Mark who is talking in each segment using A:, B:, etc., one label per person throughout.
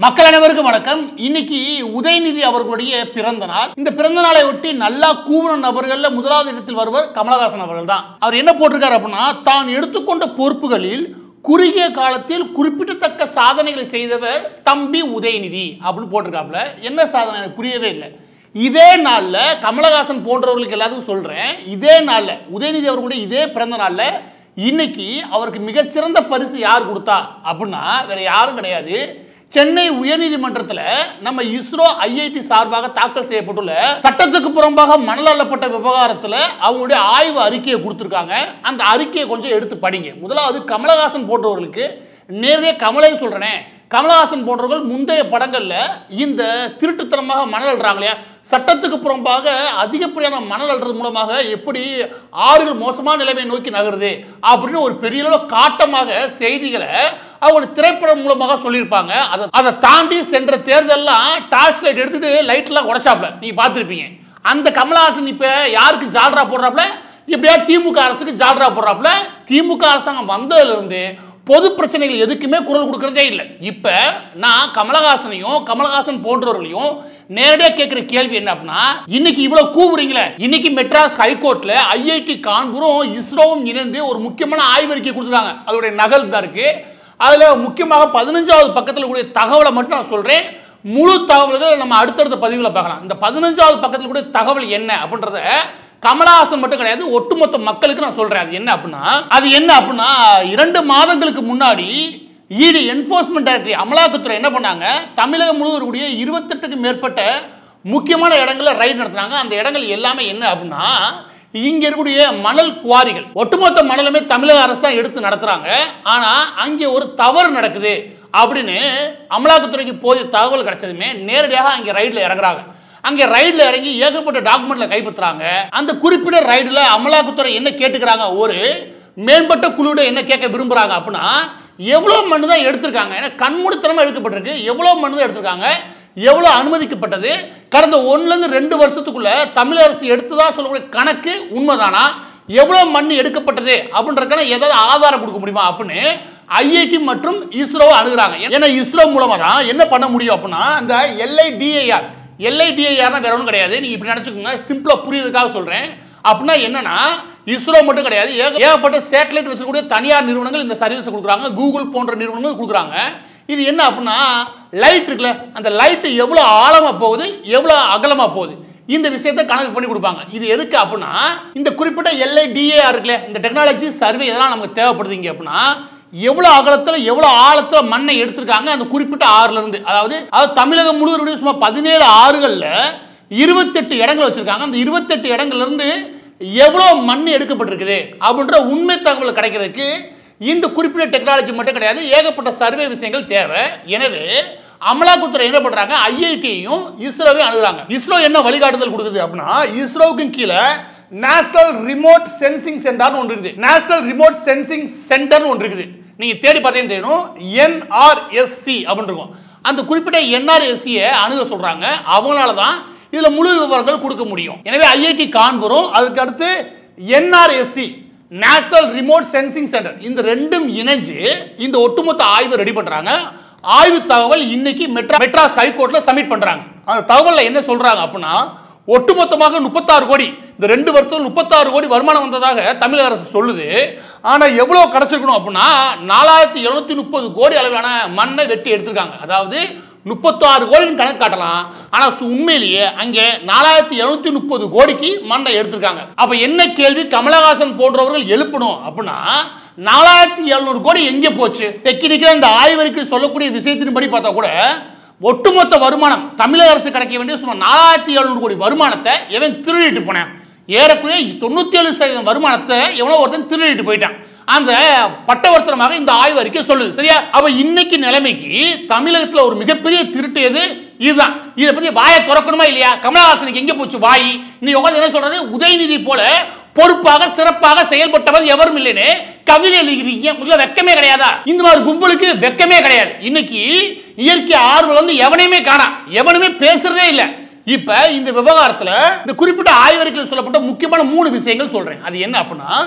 A: மக்கள் அனைவருக்கும் வணக்கம் இன்னைக்கு உதயநிதி அவர்களுடைய பிறந்த நாள் இந்த பிறந்த நாளை ஒட்டி நல்லா கூவுன நபர்கள்ல முதலாவது இடத்தில் வருவர் கமலஹாசன் அவர்கள் தான் அவர் என்ன போட்டிருக்காரு அப்படின்னா தான் எடுத்துக்கொண்ட பொறுப்புகளில் குறுகிய காலத்தில் குறிப்பிடத்தக்க சாதனைகளை செய்தவர் தம்பி உதயநிதி அப்படின்னு போட்டிருக்காப்புல என்ன சாதனை எனக்கு புரியவே இல்லை இதே நாள்ல கமலஹாசன் போன்றவர்களுக்கு எல்லாத்துக்கும் சொல்றேன் இதே நாள்ல உதயநிதி அவர்களுடைய இதே பிறந்த நாள்ல இன்னைக்கு அவருக்கு மிகச்சிறந்த பரிசு யார் கொடுத்தா அப்படின்னா வேற யாரும் கிடையாது சென்னை உயர்நீதிமன்றத்தில் நம்ம இஸ்ரோ ஐஐடி சார்பாக தாக்கல் செய்யப்பட்டுள்ள சட்டத்துக்கு புறம்பாக மணல் அள்ளப்பட்ட விவகாரத்தில் அவங்களுடைய ஆய்வு அறிக்கையை கொடுத்துருக்காங்க அந்த அறிக்கையை கொஞ்சம் எடுத்து படிங்க முதலாவது கமலஹாசன் போன்றவர்களுக்கு நேரடியாக கமலே சொல்றேனே கமலஹாசன் போன்றவர்கள் முந்தைய படங்கள்ல இந்த திருட்டுத்தனமாக மணல் அள்ளுறாங்க இல்லையா சட்டத்துக்கு புறம்பாக அதிகப்படியான மணல் அள்ளுறது மூலமாக எப்படி ஆறுகள் மோசமான நிலைமை நோக்கி நகருது அப்படின்னு ஒரு பெரிய அளவு காட்டமாக செய்திகளை அவங்க திரைப்படம் மூலமாக சொல்லியிருப்பாங்க அதை அதை தாண்டி சென்ற தேர்தல்லாம் டார்ச் லைட் எடுத்துட்டு லைட்லாம் உடைச்சாப்ல நீங்க பார்த்துருப்பீங்க அந்த கமலஹாசன் இப்ப யாருக்கு ஜால்ரா போடுறாப்ல இப்படியா திமுக அரசுக்கு ஜால்ரா போடுறாப்ல திமுக அரசாங்கம் வந்ததுல இருந்து பொது பிரச்சனைகள் எதுக்குமே குரல் கொடுக்கறதே இல்லை இப்ப நான் கமலஹாசனையும் கமலஹாசன் போன்றவர்களையும் நேரடியாக கேட்கிற கேள்வி என்ன அப்படின்னா இன்னைக்கு இவ்வளவு கூவுறீங்களே இன்னைக்கு மெட்ராஸ் ஹைகோர்ட்ல ஐஐடி கான்பூரும் இஸ்ரோவும் இணைந்து ஒரு முக்கியமான ஆய்வறிக்கை கொடுத்துருக்காங்க அதோடைய நகல் தான் இருக்கு அதுல முக்கியமாக பதினஞ்சாவது பக்கத்தில் கூடிய தகவலை மட்டும் நான் சொல்றேன் முழு தகவல்கள் நம்ம அடுத்தடுத்த பதிவுகளை பார்க்கலாம் இந்த பதினஞ்சாவது பக்கத்தில் கூடிய தகவல் என்ன அப்படின்றத கமலஹாசன் மட்டும் கிடையாது ஒட்டுமொத்த மக்களுக்கு நான் சொல்றேன் அது என்ன அப்படின்னா அது என்ன அப்படின்னா இரண்டு மாதங்களுக்கு முன்னாடி இடி என்ஃபோர்ஸ்மெண்ட் டைரக்டரி அமலாக்கத்துறை என்ன பண்ணாங்க தமிழகம் முழுவதும் கூடிய இருபத்தெட்டுக்கு மேற்பட்ட முக்கியமான இடங்கள்ல ரைட் நடத்துனாங்க அந்த இடங்கள் எல்லாமே என்ன அப்படின்னா இங்க இருக்கக்கூடிய மணல் குவாரிகள் ஒட்டுமொத்த மணலுமே தமிழக அரசு தான் எடுத்து நடத்துறாங்க ஆனா அங்கே ஒரு தவறு நடக்குது அப்படின்னு அமலாக்கத்துறைக்கு போதிய தகவல் கிடைச்சதுமே நேரடியாக அங்கே ரைட்ல இறங்குறாங்க அங்கே ரைடில் இறங்கி ஏகப்பட்ட டாக்குமெண்ட்ல கைப்பற்றுறாங்க அந்த குறிப்பிட்ட ரைடில் அமலாக்கத்துறை என்ன கேட்டுக்கிறாங்க ஒரு மேம்பட்ட குழுவிட என்ன கேட்க விரும்புறாங்க அப்படின்னா எவ்வளோ மண்ணு தான் எடுத்திருக்காங்க ஏன்னா கண்மூடித்தனமாக எடுக்கப்பட்டிருக்கு எவ்வளோ மண்ணு தான் எடுத்திருக்காங்க எவ்வளோ அனுமதிக்கப்பட்டது கடந்த ஒன்றுலேருந்து ரெண்டு வருஷத்துக்குள்ள தமிழக அரசு எடுத்ததா சொல்லக்கூடிய கணக்கு உண்மைதானா எவ்வளோ மண் எடுக்கப்பட்டது அப்படின்றக்கான ஏதாவது ஆதாரம் கொடுக்க முடியுமா அப்படின்னு ஐஐடி மற்றும் இஸ்ரோ அணுகுறாங்க ஏன்னா இஸ்ரோ மூலமா தான் என்ன பண்ண முடியும் அப்படின்னா இந்த எல்ஐடிஏஆர் எல்ஐடிஏஆர்னா வேற ஒன்றும் கிடையாது நீங்க இப்படி நினைச்சுக்கோங்க சிம்பிளா புரியுறதுக்காக சொல்றேன் அப்படின்னா என்னன்னா இஸ்ரோ மட்டும் கிடையாது ஏக- ஏகப்பட்ட சேட்டலைட் வச்சிருக்கக்கூடிய தனியார் நிறுவனங்கள் இந்த சர்வீஸ் கொடுக்குறாங்க கூகுள் போன்ற நிறுவனங்கள் கொடுக்குறாங்க இது என்ன அப்படின்னா லைட் இருக்குல்ல அந்த லைட் எவ்வளோ ஆழமா போகுது எவ்வளோ அகலமா போகுது இந்த விஷயத்தை கணக்கு பண்ணி கொடுப்பாங்க இது எதுக்கு அப்படின்னா இந்த குறிப்பிட்ட எல்ஐடிஏஆர் இருக்குல்ல இந்த டெக்னாலஜி சர்வே இதெல்லாம் நமக்கு தேவைப்படுது இங்க அப்படின்னா எவ்வளவு அகலத்துல எவ்வளவு ஆழத்துல மண்ணை எடுத்திருக்காங்க அந்த குறிப்பிட்ட ஆறுல இருந்து அதாவது அதாவது தமிழகம் முழுவதும் சும்மா பதினேழு ஆறுகள்ல இருபத்தெட்டு இடங்கள் வச்சிருக்காங்க அந்த இருபத்தெட்டு இடங்கள்ல இருந்து எவ்வளவு மண் எடுக்கப்பட்டிருக்குது அப்படின்ற உண்மை தகவல் கிடைக்கிறதுக்கு இந்த குறிப்பிட்ட டெக்னாலஜி மட்டும் கிடையாது ஏகப்பட்ட சர்வே விஷயங்கள் தேவை எனவே அமலாக்கத்துறை என்ன பண்றாங்க ஐஐடியையும் இஸ்ரோவையும் அணுகுறாங்க இஸ்ரோ என்ன வழிகாட்டுதல் கொடுக்குது அப்படின்னா இஸ்ரோவுக்கு கீழே நேஷனல் ரிமோட் சென்சிங் சென்டர்னு ஒன்று இருக்குது நேஷனல் ரிமோட் சென்சிங் சென்டர்னு ஒன்று இருக்குது நீங்க தேடி பார்த்தீங்கன்னு தெரியும் என்ஆர்எஸ்சி அப்படின்னு இருக்கும் அந்த குறிப்பிட்ட என்ஆர்எஸ்சியை அணுக சொல்றாங்க அவங்களால தான் இதுல முழு விவரங்கள் கொடுக்க முடியும் எனவே ஐஐடி கான்பூரும் அதுக்கு அடுத்து NRSC national remote sensing centre இந்த ரெண்டும் இணைஞ்சு இந்த ஒட்டுமொத்த ஆய்வு ரெடி பண்றாங்க ஆய்வு தகவல் இன்னைக்கு மெட்ரா மெட்ராஸ் ஹைகோர்ட்ல சப்மிட் பண்றாங்க அந்த தகவல்ல என்ன சொல்றாங்க அப்படின்னா ஒட்டுமொத்தமாக முப்பத்தாறு கோடி இந்த ரெண்டு வருஷத்துல முப்பத்தாறு கோடி வருமானம் வந்ததாக தமிழக அரசு சொல்லுது ஆனா எவ்வளவு கிடைச்சிருக்கணும் அப்படின்னா நாலாயிரத்தி எழுநூத்தி முப்பது கோடி அளவிலான மண்ணை வெட்டி எடுத்திருக்காங்க அதாவது முப்பத்தாறு கோடின்னு கணக்கு காட்டலாம் ஆனா சு- உண்மையிலேயே அங்கே நாலாயிரத்தி எழுநூத்தி முப்பது கோடிக்கு மண்ணை எடுத்திருக்காங்க அப்ப என்ன கேள்வி கமலஹாசன் போன்றவர்கள் எழுப்பணும் அப்படின்னா நாலாயிரத்தி எழுநூறு கோடி எங்கே போச்சு டெக்னிக்கா இந்த ஆய்வறிக்கை சொல்லக்கூடிய விஷயத்தின்படி பார்த்தா கூட ஒட்டுமொத்த வருமானம் தமிழக அரசு கிடைக்க வேண்டிய சுமார் நாலாயிரத்தி எழுநூறு கோடி வருமானத்தை எவன் திருடிட்டு போனேன் ஏறக்குறைய தொண்ணூத்தி ஏழு சதவீதம் வருமானத்தை எவனோ ஒருத்தன் திருடிட்டு போயிட்டான் அந்த பட்டவர்த்தனமாக இந்த ஆய்வு அறிக்கை சொல்லுது சரியா அப்ப இன்னைக்கு நிலைமைக்கு தமிழகத்துல ஒரு மிகப்பெரிய திருட்டு எது இதுதான் இதை பத்தி வாயை திறக்கணுமா இல்லையா கமலஹாசனுக்கு எங்க போச்சு வாய் நீ உட்காந்து என்ன சொல்றது உதயநிதி போல பொறுப்பாக சிறப்பாக செயல்பட்டவர் எவரும் இல்லைன்னு கவிதை எழுதிக்கிறீங்க முதல்ல வெக்கமே கிடையாதா இந்த மாதிரி கும்பலுக்கு வெக்கமே கிடையாது இன்னைக்கு இயற்கை ஆர்வம் வந்து எவனையுமே காணா எவனுமே பேசுறதே இல்லை இப்ப இந்த விவகாரத்துல இந்த குறிப்பிட்ட ஆய்வறிக்கையில் சொல்லப்பட்ட முக்கியமான மூணு விஷயங்கள் சொல்றேன் அது என்ன அப்படின்னா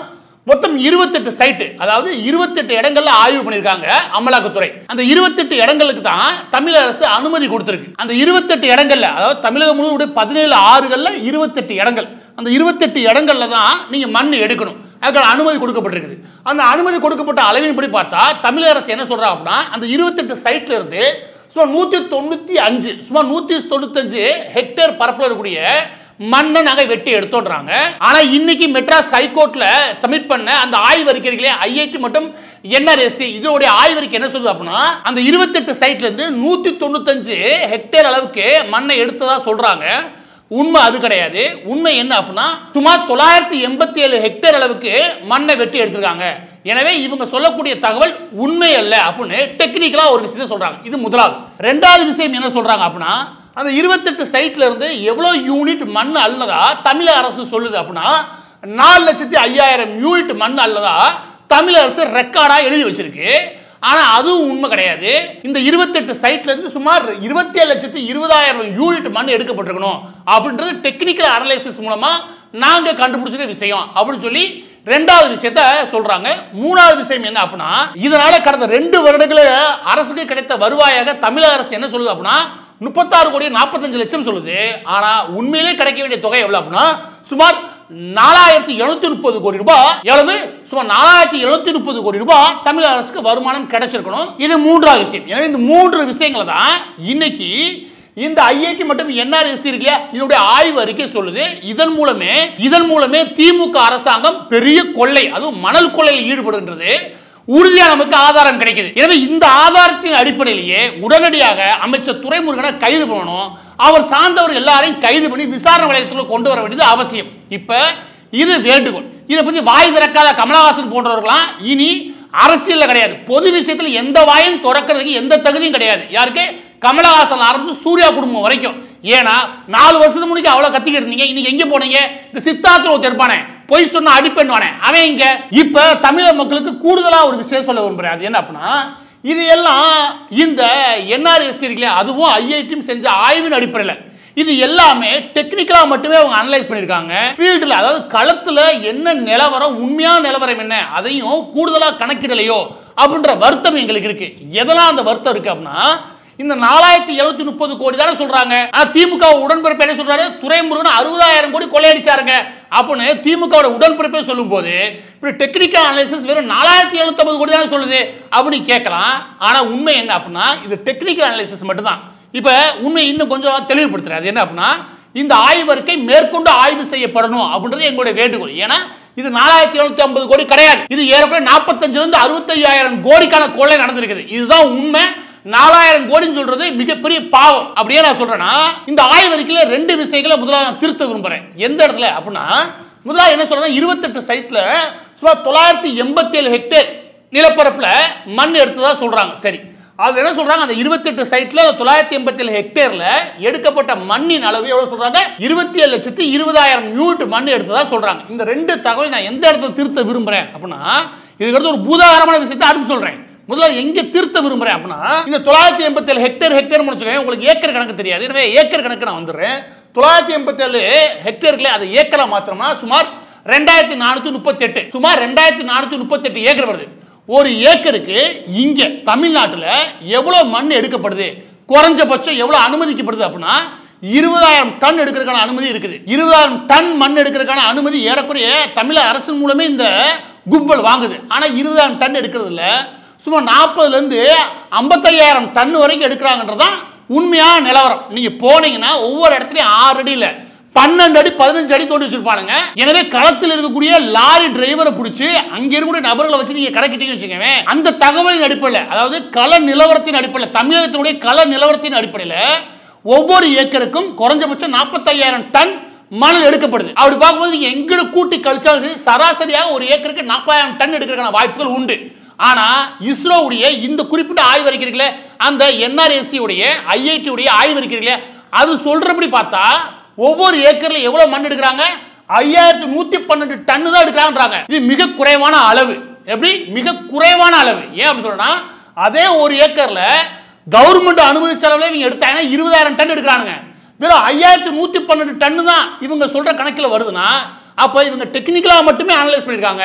A: மொத்தம் இருபத்தெட்டு சைட்டு அதாவது இருபத்தெட்டு இடங்கள்ல ஆய்வு பண்ணியிருக்காங்க அமலாக்கத்துறை அந்த இருபத்தெட்டு இடங்களுக்கு தான் தமிழக அரசு அனுமதி கொடுத்திருக்கு அந்த இருபத்தெட்டு இடங்கள்ல அதாவது தமிழகம் முழுவதும் பதினேழு ஆறுகள்ல இருபத்தெட்டு இடங்கள் அந்த இருபத்தெட்டு இடங்கள்ல தான் நீங்க மண் எடுக்கணும் அதுக்கான அனுமதி கொடுக்கப்பட்டிருக்குது அந்த அனுமதி கொடுக்கப்பட்ட அளவின்படி பார்த்தா தமிழக அரசு என்ன சொல்றாங்க அப்படின்னா அந்த இருபத்தெட்டு சைட்ல இருந்து சுமார் நூத்தி தொண்ணூத்தி அஞ்சு சுமார் நூத்தி தொண்ணூத்தஞ்சு ஹெக்டேர் பரப்பில் இருக்கக்கூடிய மண்ணை நாங்க வெட்டி எடுத்தோன்றாங்க ஆனா இன்னைக்கு மெட்ராஸ் ஹைகோர்ட்ல சப்மிட் பண்ண அந்த ஆய்வறிக்கைகளே ஐஐடி மற்றும் என்ஆர்எஸ்சி இதோடைய ஆய்வறிக்கை என்ன சொல்லுது அப்படின்னா அந்த இருபத்தெட்டு சைட்ல இருந்து நூத்தி தொண்ணூத்தஞ்சு ஹெக்டேர் அளவுக்கு மண்ணை எடுத்ததா சொல்றாங்க உண்மை அது கிடையாது உண்மை என்ன அப்படின்னா சுமார் தொள்ளாயிரத்தி எண்பத்தி ஏழு ஹெக்டேர் அளவுக்கு மண்ணை வெட்டி எடுத்திருக்காங்க எனவே இவங்க சொல்லக்கூடிய தகவல் உண்மை அல்ல அப்படின்னு டெக்னிக்கலா ஒரு விஷயத்தை சொல்றாங்க இது முதலாவது ரெண்டாவது விஷயம் என்ன சொல்றாங்க அப்படின்னா அந்த இருபத்தெட்டு சைட்ல இருந்து எவ்வளவு யூனிட் மண் அல்லதா தமிழக அரசு சொல்லுது அப்படின்னா நாலு லட்சத்தி ஐயாயிரம் யூனிட் மண் அல்லதா தமிழக அரசு ரெக்கார்டா எழுதி வச்சிருக்கு ஆனா அதுவும் உண்மை கிடையாது இந்த இருபத்தெட்டு சைட்ல இருந்து சுமார் இருபத்தி ஏழு லட்சத்தி இருபதாயிரம் யூனிட் மண் எடுக்கப்பட்டிருக்கணும் அப்படின்றது டெக்னிக்கல் அனலைசிஸ் மூலமா நாங்க கண்டுபிடிச்ச விஷயம் அப்படின்னு சொல்லி ரெண்டாவது விஷயத்த சொல்றாங்க மூணாவது விஷயம் என்ன அப்படின்னா இதனால கடந்த ரெண்டு வருடங்கள அரசுக்கு கிடைத்த வருவாயாக தமிழக அரசு என்ன சொல்லுது அப்படின்னா முப்பத்தாறு கோடி நாற்பத்தஞ்சு லட்சம் சொல்லுது ஆனா உண்மையிலே கிடைக்க வேண்டிய தொகை எவ்வளவு அப்படின்னா சுமார் நாலாயிரத்தி எழுநூத்தி முப்பது கோடி ரூபாய் எவ்வளவு சுமார் நாலாயிரத்தி எழுநூத்தி முப்பது கோடி ரூபாய் தமிழக அரசுக்கு வருமானம் கிடைச்சிருக்கணும் இது மூன்றாவது விஷயம் எனவே இந்த மூன்று விஷயங்களை தான் இன்னைக்கு இந்த ஐஐடி மற்றும் என்ஆர்எஸ்சி இருக்கு இல்லையா இதனுடைய ஆய்வு அறிக்கை சொல்லுது இதன் மூலமே இதன் மூலமே திமுக அரசாங்கம் பெரிய கொள்ளை அதுவும் மணல் கொள்ளையில் ஈடுபடுகின்றது உறுதியா நமக்கு ஆதாரம் கிடைக்குது எனவே இந்த ஆதாரத்தின் அடிப்படையிலேயே உடனடியாக அமைச்சர் துரைமுருகனை கைது பண்ணணும் அவர் சார்ந்தவர் எல்லாரையும் கைது பண்ணி விசாரணை வளையத்துக்குள்ள கொண்டு வர வேண்டியது அவசியம் இப்ப இது வேண்டுகோள் இதை பத்தி வாய் திறக்காத கமலஹாசன் போன்றவர்களாம் இனி அரசியல்ல கிடையாது பொது விஷயத்துல எந்த வாயும் திறக்கிறதுக்கு எந்த தகுதியும் கிடையாது யாருக்கு கமலஹாசன் ஆரம்பிச்சு சூர்யா குடும்பம் வரைக்கும் ஏன்னா நாலு வருஷத்துக்கு முன்னாடி அவ்வளவு கத்திக்கிட்டு இருந்தீங்க இன்னைக்கு எங்க போனீங்க இந்த சித்தார்த்த ஒருத்தர் இருப்பானே பொய் சொன்னா அடிப்பண்ணுவானே அவன் இங்க இப்ப தமிழக மக்களுக்கு கூடுதலா ஒரு விஷயம் சொல்ல விரும்புறேன் அது என்ன அப்படின்னா இது எல்லாம் இந்த என்ஆர்எஸ் இருக்குல்ல அதுவும் ஐஐடியும் செஞ்ச ஆய்வின் அடிப்படையில் இது எல்லாமே டெக்னிக்கலா மட்டுமே அவங்க அனலைஸ் பண்ணிருக்காங்க ஃபீல்டில் அதாவது களத்துல என்ன நிலவரம் உண்மையான நிலவரம் என்ன அதையும் கூடுதலா கணக்கிடலையோ அப்படின்ற வருத்தம் எங்களுக்கு இருக்கு எதெல்லாம் அந்த வருத்தம் இருக்கு அப்படின்னா இந்த நாலாயிரத்தி எழுநூத்தி முப்பது கோடி தானே சொல்றாங்க ஆனா திமுக உடன்பிறப்பு என்ன சொல்றாரு துரைமுருகன் அறுபதாயிரம் கோடி கொள்ளையடிச்சாருங்க அப்படின்னு திமுக உடன்பிறப்பே சொல்லும் போது இப்படி டெக்னிக்கல் அனாலிசிஸ் வெறும் நாலாயிரத்தி எழுநூத்தி கோடி தானே சொல்லுது அப்படின்னு கேட்கலாம் ஆனா உண்மை என்ன அப்படின்னா இது டெக்னிக்கல் அனாலிசிஸ் மட்டும்தான் இப்ப உண்மை இன்னும் கொஞ்சம் தெளிவுபடுத்துறேன் அது என்ன அப்படின்னா இந்த ஆய்வறிக்கை மேற்கொண்டு ஆய்வு செய்யப்படணும் அப்படின்றது எங்களுடைய வேண்டுகோள் ஏன்னா இது நாலாயிரத்தி எழுநூத்தி ஐம்பது கோடி கிடையாது இது ஏற்கனவே நாற்பத்தஞ்சுல இருந்து அறுபத்தையாயிரம் கோடிக்கான கொள்ளை நடந்திருக்குது இதுதான் உண்மை நாலாயிரம் கோடின்னு சொல்றது மிகப்பெரிய பாவம் அப்படியே நான் சொல்றேன்னா இந்த ஆய்வறிக்கையில ரெண்டு விஷயங்களை முதல்ல நான் திருத்த விரும்புறேன் எந்த இடத்துல அப்படின்னா முதல்ல என்ன சொல்றேன் இருபத்தெட்டு சைட்ல சுமார் தொள்ளாயிரத்தி எண்பத்தி ஏழு ஹெக்டேர் நிலப்பரப்புல மண் எடுத்ததா சொல்றாங்க சரி அது என்ன சொல்றாங்க அந்த இருபத்தெட்டு சைட்ல தொள்ளாயிரத்தி எண்பத்தி ஏழு ஹெக்டேர்ல எடுக்கப்பட்ட மண்ணின் அளவு எவ்வளவு சொல்றாங்க இருபத்தி ஏழு லட்சத்தி இருபதாயிரம் யூனிட் மண் எடுத்ததா சொல்றாங்க இந்த ரெண்டு தகவல் நான் எந்த இடத்துல திருத்த விரும்புறேன் அப்படின்னா இதுக்கு அடுத்து ஒரு பூதாகரமான விஷயத்தை அடுத்து சொல்றேன் முதல்ல எங்க திருத்த விரும்புறேன் அப்படின்னா இந்த தொள்ளாயிரத்தி எண்பத்தி ஏழு ஹெக்டேர் ஹெக்டேர் முடிச்சுக்கோங்க உங்களுக்கு ஏக்கர் கணக்கு தெரியாது எனவே ஏக்கர் கணக்கு நான் வந்துடுறேன் தொள்ளாயிரத்தி எண்பத்தி ஏழு ஹெக்டேர்ல அதை ஏக்கரா மாத்திரம்னா சுமார் ரெண்டாயிரத்தி நானூத்தி முப்பத்தி எட்டு சுமார் ரெண்டாயிரத்தி நானூத்தி முப்பத்தி எட்டு ஏக்கர் வருது ஒரு ஏக்கருக்கு இங்க தமிழ்நாட்டுல எவ்வளவு மண் எடுக்கப்படுது குறைஞ்சபட்சம் எவ்வளவு அனுமதிக்கப்படுது அப்படின்னா இருபதாயிரம் டன் எடுக்கிறதுக்கான அனுமதி இருக்குது இருபதாயிரம் டன் மண் எடுக்கிறதுக்கான அனுமதி ஏறக்குறைய தமிழக அரசின் மூலமே இந்த கும்பல் வாங்குது ஆனா இருபதாயிரம் டன் எடுக்கிறது இல்ல சுமார் நாற்பதுல இருந்து ஐம்பத்தையாயிரம் டன் வரைக்கும் எடுக்கிறாங்கன்றதான் உண்மையான நிலவரம் நீங்க போனீங்கன்னா ஒவ்வொரு இடத்துலயும் ஆறு அடியில பன்னெண்டு அடி பதினஞ்சு அடி தோண்டி வச்சிருப்பானுங்க எனவே களத்தில் இருக்கக்கூடிய லாரி டிரைவரை பிடிச்சி அங்க இருக்கக்கூடிய நபர்களை வச்சு நீங்க கணக்கிட்டீங்கன்னு வச்சுக்கோங்க அந்த தகவலின் அடிப்படையில் அதாவது கள நிலவரத்தின் அடிப்படையில் தமிழகத்தினுடைய கள நிலவரத்தின் அடிப்படையில் ஒவ்வொரு ஏக்கருக்கும் குறைஞ்சபட்சம் நாற்பத்தையாயிரம் டன் மணல் எடுக்கப்படுது அப்படி பார்க்கும்போது நீங்க எங்கட கூட்டி கழிச்சாலும் சரி சராசரியாக ஒரு ஏக்கருக்கு நாற்பதாயிரம் டன் எடுக்கிறதுக்கான வாய்ப்புகள் உண்டு ஆனா இஸ்ரோவுடைய இந்த குறிப்பிட்ட ஆய்வறிக்கை இருக்குல்ல அந்த என்ஆர்எஸ்சி உடைய ஐஐடி உடைய ஆய்வறிக்கை இருக்குல்ல அது சொல்றபடி பார்த்தா ஒவ்வொரு ஏக்கர்ல எவ்வளவு மண் எடுக்கிறாங்க ஐயாயிரத்தி நூத்தி பன்னெண்டு டன்னு தான் எடுக்கிறாங்கன்றாங்க இது மிக குறைவான அளவு எப்படி மிக குறைவான அளவு ஏன் அப்படி சொல்றேன்னா அதே ஒரு ஏக்கர்ல கவர்மெண்ட் அனுமதிச்ச அளவுல இவங்க எடுத்தாங்கன்னா இருபதாயிரம் டன் எடுக்கிறானுங்க வெறும் ஐயாயிரத்தி நூத்தி பன்னெண்டு டன்னு தான் இவங்க சொல்ற கணக்கில் வருதுன்னா அப்ப இவங்க டெக்னிக்கலா மட்டுமே அனலைஸ் பண்ணிருக்காங்க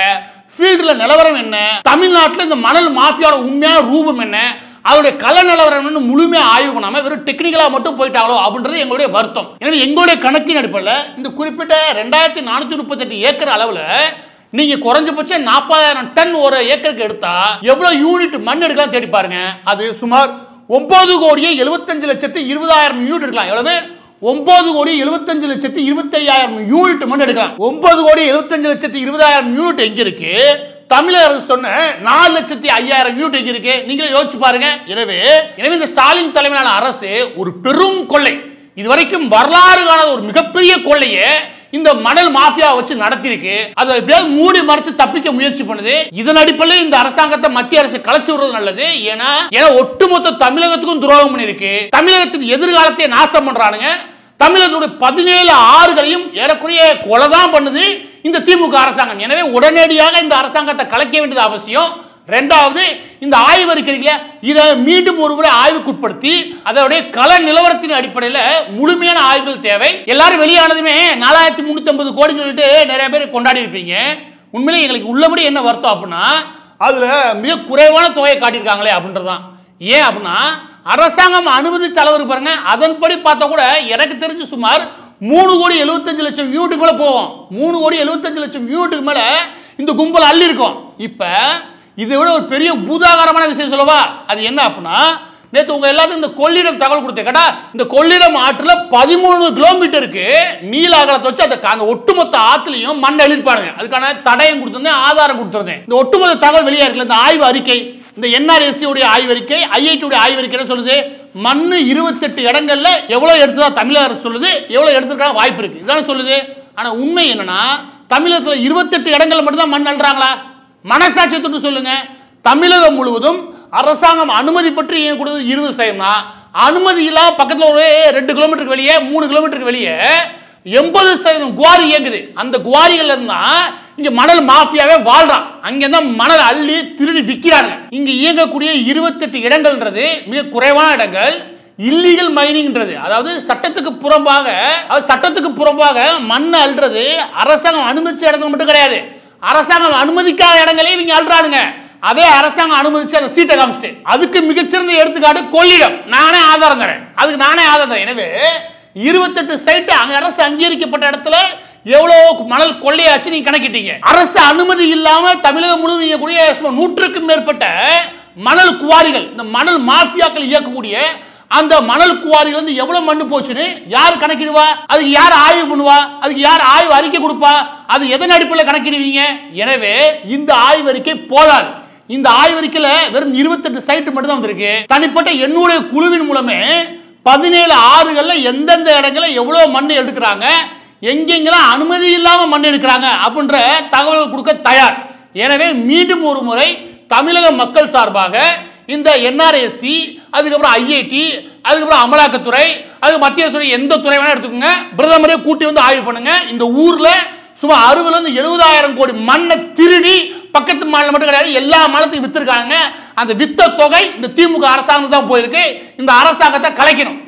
A: ஃபீல்டில் நிலவரம் என்ன தமிழ்நாட்டில் இந்த மணல் மாஃபியாவோட உண்மையான ரூபம் என்ன அதோடைய கல நிலவரம் என்னன்னு முழுமையா ஆய்வு பண்ணாம வெறும் டெக்னிக்கலா மட்டும் போயிட்டாங்களோ அப்படின்றது எங்களுடைய வருத்தம் எனவே எங்களுடைய கணக்கின் அடிப்படையில் இந்த குறிப்பிட்ட ரெண்டாயிரத்தி நானூத்தி முப்பத்தெட்டு ஏக்கர் அளவுல நீங்க குறைஞ்சபட்சம் நாற்பதாயிரம் டன் ஒரு ஏக்கருக்கு எடுத்தா எவ்வளவு யூனிட் மண் எடுக்கலாம் தேடி பாருங்க அது சுமார் ஒன்பது கோடியே எழுபத்தஞ்சு லட்சத்து இருபதாயிரம் யூனிட் எடுக்கலாம் எவ்வளவு ஒன்பது கோடி எழுபத்தஞ்சு லட்சத்து இருபத்தையாயிரம் யூனிட் மண் எடுக்கலாம் ஒன்பது கோடி எழுபத்தஞ்சு லட்சத்து இருபதாயிரம் யூனிட் எங்க இருக்கு தமிழக அரசு சொன்ன நாலு லட்சத்தி ஐயாயிரம் யூனிட் எங்க இருக்கு நீங்களே யோசிச்சு பாருங்க எனவே எனவே இந்த ஸ்டாலின் தலைமையிலான அரசு ஒரு பெரும் கொள்ளை இதுவரைக்கும் வரலாறு காணாத ஒரு மிகப்பெரிய கொள்ளையை இந்த மணல் மாஃபியா வச்சு நடத்திருக்கு அதை எப்படியாவது மூடி மறைச்சு தப்பிக்க முயற்சி பண்ணுது இதன் அடிப்படையில் இந்த அரசாங்கத்தை மத்திய அரசு கலைச்சு விடுறது நல்லது ஏன்னா ஏன்னா ஒட்டுமொத்த தமிழகத்துக்கும் துரோகம் பண்ணிருக்கு தமிழகத்துக்கு எதிர்காலத்தை நாசம் பண்றானுங்க தமிழகத்துடைய பதினேழு ஆறுகளையும் ஏறக்குறைய கொலை தான் பண்ணுது இந்த திமுக அரசாங்கம் எனவே உடனடியாக இந்த அரசாங்கத்தை கலைக்க வேண்டியது அவசியம் ரெண்டாவது இந்த ஆய்வறிக்கைகளை இதை மீண்டும் ஒரு முறை ஆய்வுக்குட்படுத்தி அதோடைய கள நிலவரத்தின் அடிப்படையில் முழுமையான ஆய்வுகள் தேவை எல்லாரும் வெளியானதுமே நாலாயிரத்தி முன்னூத்தி ஐம்பது கோடி சொல்லிட்டு நிறைய பேர் கொண்டாடி இருப்பீங்க உண்மையிலே எங்களுக்கு உள்ளபடி என்ன வருத்தம் அப்படின்னா அதுல மிக குறைவான தொகையை காட்டியிருக்காங்களே அப்படின்றதுதான் ஏன் அப்படின்னா அரசாங்கம் அனுமதிச்ச அளவு இருக்கு பாருங்க அதன்படி பார்த்தா கூட எனக்கு தெரிஞ்சு சுமார் மூணு கோடி எழுபத்தஞ்சு லட்சம் யூனிட்டுக்கு மேல போகும் மூணு கோடி எழுபத்தஞ்சு லட்சம் யூனிட்டுக்கு மேல இந்த கும்பல் அள்ளி இருக்கும் இப்ப இதை விட ஒரு பெரிய பூதாகாரமான விஷயம் சொல்லவா அது என்ன அப்படின்னா நேற்று உங்க எல்லாத்துக்கும் இந்த கொள்ளிடம் தகவல் கொடுத்தேன் கேட்டா இந்த கொள்ளிடம் ஆற்றுல பதிமூணு கிலோமீட்டருக்கு நீல அகலத்தை வச்சு அந்த அந்த ஒட்டுமொத்த ஆத்துலையும் மண் அழிப்பானுங்க அதுக்கான தடயம் கொடுத்திருந்தேன் ஆதாரம் கொடுத்திருந்தேன் இந்த ஒட்டுமொத்த தகவல் வெளியா இருக்குல்ல இந்த ஆய்வு அறிக்கை இந்த என்ஆர்எஸ்சி உடைய ஆய்வறிக்கை ஐஐடி உடைய ஆய்வறிக்கை என்ன சொல்லுது மண்ணு இருபத்தெட்டு இடங்கள்ல எவ்வளவு எடுத்ததா தமிழக அரசு சொல்லுது எவ்வளவு எடுத்துருக்காங்க வாய்ப்பு இருக்கு இதுதானே சொல்லுது ஆனா உண்மை என்னன்னா தமிழகத்துல இருபத்தெட்டு இடங்கள்ல மட்டும்தான் மண் அள்ளுறாங்களா மனசாட்சியத்துக்கு சொல்லுங்க தமிழகம் முழுவதும் அரசாங்கம் அனுமதி பற்றி இயங்கக்கூடியது இருபது சதவீதம்னா அனுமதி இல்லாம பக்கத்துல ஒரு ரெண்டு கிலோமீட்டருக்கு வெளியே மூணு கிலோமீட்டருக்கு வெளியே எண்பது சதவீதம் குவாரி இயங்குது அந்த குவாரிகள்ல இருந்தா இங்க மணல் மாஃபியாவே வாழ்றான் அங்க தான் மணல் அள்ளி திருடி விக்கிறாங்க இங்க இயங்கக்கூடிய இருபத்தெட்டு இடங்கள்ன்றது மிக குறைவான இடங்கள் இல்லீகல் மைனிங்ன்றது அதாவது சட்டத்துக்கு புறம்பாக அது சட்டத்துக்கு புறம்பாக மண் அள்ளுறது அரசாங்கம் அனுமதிச்ச இடத்துல மட்டும் கிடையாது அரசாங்கம் அனுமதிக்காத இடங்களே இவங்க அள்ளுறானுங்க அதே அரசாங்கம் அனுமதிச்சு அந்த சீட்டை காமிச்சிட்டு அதுக்கு மிகச்சிறந்த எடுத்துக்காட்டு கொள்ளிடம் நானே ஆதாரம் தரேன் அதுக்கு நானே ஆதாரம் தரேன் எனவே இருபத்தெட்டு சைட்டு அங்க அரசு அங்கீகரிக்கப்பட்ட இடத்துல எவ்வளவு மணல் கொள்ளையாச்சு நீங்க கணக்கிட்டீங்க அரசு அனுமதி இல்லாம தமிழகம் முழுவதும் இயக்கக்கூடிய சுமார் நூற்றுக்கும் மேற்பட்ட மணல் குவாரிகள் இந்த மணல் மாஃபியாக்கள் இயக்கக்கூடிய அந்த மணல் குவாரிகள் வந்து எவ்வளவு மண்ணு போச்சுன்னு யார் கணக்கிடுவா அதுக்கு யார் ஆய்வு பண்ணுவா அதுக்கு யார் ஆய்வு அறிக்கை கொடுப்பா அது எதன் அடிப்படையில் கணக்கிடுவீங்க எனவே இந்த ஆய்வறிக்கை போதாது இந்த ஆய்வறிக்கையில வெறும் இருபத்தெட்டு சைட்டு மட்டும் தான் வந்திருக்கு தனிப்பட்ட என்னுடைய குழுவின் மூலமே பதினேழு ஆறுகள்ல எந்தெந்த இடங்கள்ல எவ்வளவு மண் எடுக்கிறாங்க எங்கெங்கெல்லாம் அனுமதி இல்லாம மண் எடுக்கிறாங்க அப்படின்ற தகவல் கொடுக்க தயார் எனவே மீண்டும் ஒரு முறை தமிழக மக்கள் சார்பாக இந்த என்ஆர்எஸ்சி அதுக்கப்புறம் ஐஐடி அதுக்கப்புறம் அமலாக்கத்துறை அது மத்திய துறை எந்த துறை வேணா எடுத்துக்கோங்க பிரதமரே கூட்டி வந்து ஆய்வு பண்ணுங்க இந்த ஊர்ல சுமார் அறுபதுல இருந்து எழுபதாயிரம் கோடி மண்ணை திருடி பக்கத்து மாநிலம் மட்டும் கிடையாது எல்லா மாநிலத்தையும் வித்திருக்காங்க அந்த வித்த தொகை இந்த திமுக அரசாங்கம் தான் போயிருக்கு இந்த அரசாங்கத்தை கலைக்கணும்